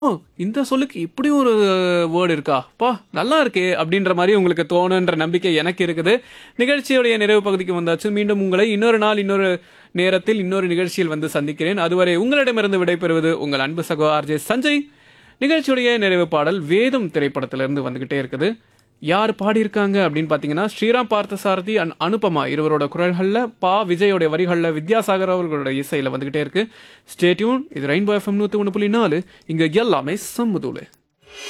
ஓ இந்த சொல்லுக்கு இப்படி ஒரு வேர்டு இருக்கா பா நல்லா இருக்கே அப்படின்ற மாதிரி உங்களுக்கு தோணுன்ற நம்பிக்கை எனக்கு இருக்குது நிகழ்ச்சியுடைய நிறைவு பகுதிக்கு வந்தாச்சு மீண்டும் உங்களை இன்னொரு நாள் இன்னொரு நேரத்தில் இன்னொரு நிகழ்ச்சியில் வந்து சந்திக்கிறேன் அதுவரை உங்களிடமிருந்து விடைபெறுவது உங்கள் அன்பு சகோ ஆர்ஜே சஞ்சய் நிகழ்ச்சியுடைய நிறைவு பாடல் வேதம் திரைப்படத்திலிருந்து வந்துகிட்டே இருக்குது யார் பாடியிருக்காங்க அப்படின்னு பார்த்தீங்கன்னா ஸ்ரீராம் பார்த்தசாரதி அண்ட் அனுபமா இருவரோட குரல்களில் பா விஜயோட வரிகளில் வித்யாசாகர் அவர்களோட இசையில் வந்துகிட்டே இருக்கு ஸ்டேட்யூன் இது ரெயின்போ எஃப்எம் நூற்றி ஒன்று புள்ளி நாலு இங்கே எல்லாமே சம்முதூளு